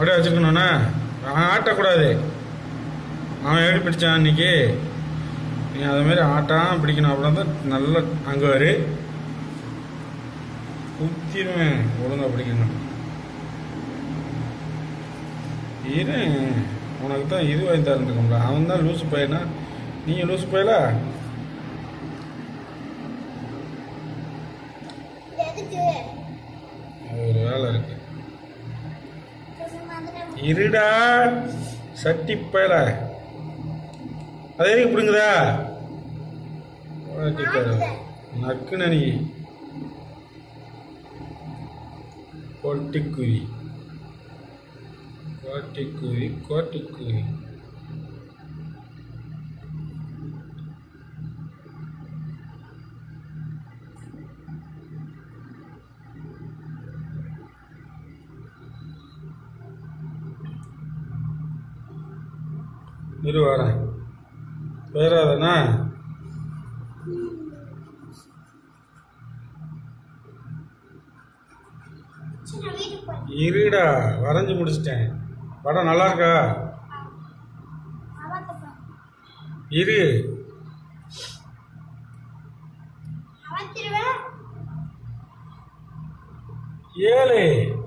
அப்படியே வச்சுக்கணுண்ணா அவன் ஆட்டக்கூடாது அவன் எப்படி பிடிச்சான் அன்னைக்கு நீ அதை மாதிரி ஆட்டாம பிடிக்கணும் அப்படின்னா தான் நல்லா அங்கே வரு குத்திடுவேன் ஒழுங்கா பிடிக்கணும் இரு உனக்கு தான் இது வாங்கி தரந்துக்கோம்ல அவன் தான் லூசு பையனா நீங்கள் லூசு பையலா இது எதுக்கு ஒரு வேலை இருக்கு சும்மா வந்துட்டு இருடா சட்டி பயல அது எதுக்கு பிடுங்குதா நக்குன நீ கோட்டிக்குருவி கோட்டிக்குருவி கோட்டிக்குருவி இரு வரேன் பேராதண்ணா சரி நான் வீட்டுக்கு போறேன் இருடா வரைஞ்சி முடிச்சிட்டேன் படம் நல்லா இருக்கா அவாத்த போறேன் இரு அவத்திருவேன் ஏழு